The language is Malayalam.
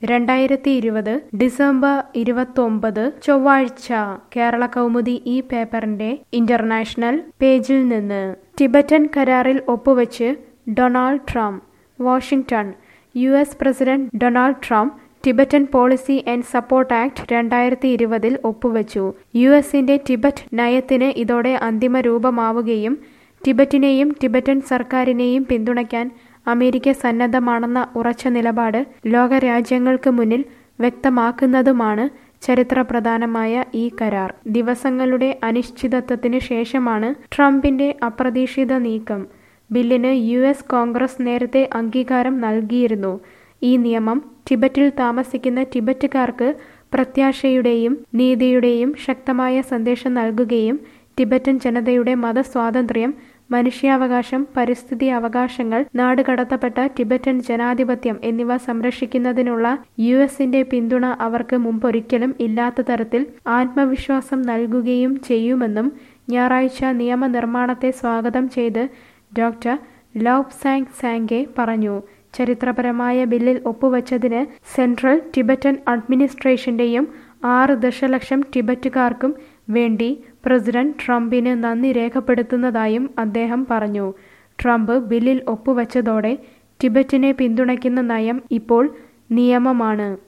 രണ്ടായിരത്തി ഇരുപത് ഡിസംബർ ഇരുപത്തൊമ്പത് ചൊവ്വാഴ്ച കേരള കൗമുദി ഈ പേപ്പറിന്റെ ഇന്റർനാഷണൽ പേജിൽ നിന്ന് ടിബറ്റൻ കരാറിൽ ഒപ്പുവെച്ച് Donald Trump Washington U S president Donald Trump Tibetan policy and support act രണ്ടായിരത്തി ഇരുപതിൽ ഒപ്പുവെച്ചു യു എസിന്റെ ടിബറ്റ് നയത്തിന് ഇതോടെ അന്തിമ രൂപമാവുകയും ടിബറ്റിനെയും ടിബറ്റൻ സർക്കാരിനെയും പിന്തുണയ്ക്കാൻ അമേരിക്ക സന്നദ്ധമാണെന്ന ഉറച്ച നിലപാട് ലോകരാജ്യങ്ങൾക്ക് മുന്നിൽ വ്യക്തമാക്കുന്നതുമാണ് ചരിത്രപ്രധാനമായ ഈ കരാർ ദിവസങ്ങളുടെ അനിശ്ചിതത്വത്തിന് ശേഷമാണ് ട്രംപിന്റെ അപ്രതീക്ഷിത നീക്കം ബില്ലിന് യു എസ് കോൺഗ്രസ് നേരത്തെ അംഗീകാരം നൽകിയിരുന്നു ഈ നിയമം ടിബറ്റിൽ താമസിക്കുന്ന ടിബറ്റുകാർക്ക് പ്രത്യാശയുടെയും നീതിയുടെയും ശക്തമായ സന്ദേശം നൽകുകയും ടിബറ്റൻ ജനതയുടെ മതസ്വാതന്ത്ര്യം മനുഷ്യാവകാശം പരിസ്ഥിതി അവകാശങ്ങൾ നാടുകടത്തപ്പെട്ട ടിബറ്റൻ ജനാധിപത്യം എന്നിവ സംരക്ഷിക്കുന്നതിനുള്ള യു എസിന്റെ പിന്തുണ അവർക്ക് മുമ്പൊരിക്കലും ഇല്ലാത്ത തരത്തിൽ ആത്മവിശ്വാസം നൽകുകയും ചെയ്യുമെന്നും ഞായറാഴ്ച നിയമനിർമ്മാണത്തെ സ്വാഗതം ചെയ്ത് ഡോക്ടർ ലവ് സാങ് സാങ്കെ പറഞ്ഞു ചരിത്രപരമായ ബില്ലിൽ ഒപ്പുവച്ചതിന് സെൻട്രൽ ടിബറ്റൻ അഡ്മിനിസ്ട്രേഷന്റെയും ആറ് ദശലക്ഷം ടിബറ്റുകാർക്കും വേണ്ടി പ്രസിഡന്റ് ട്രംപിന് നന്ദി രേഖപ്പെടുത്തുന്നതായും അദ്ദേഹം പറഞ്ഞു ട്രംപ് ബില്ലിൽ ഒപ്പുവച്ചതോടെ ടിബറ്റിനെ പിന്തുണയ്ക്കുന്ന നയം ഇപ്പോൾ നിയമമാണ്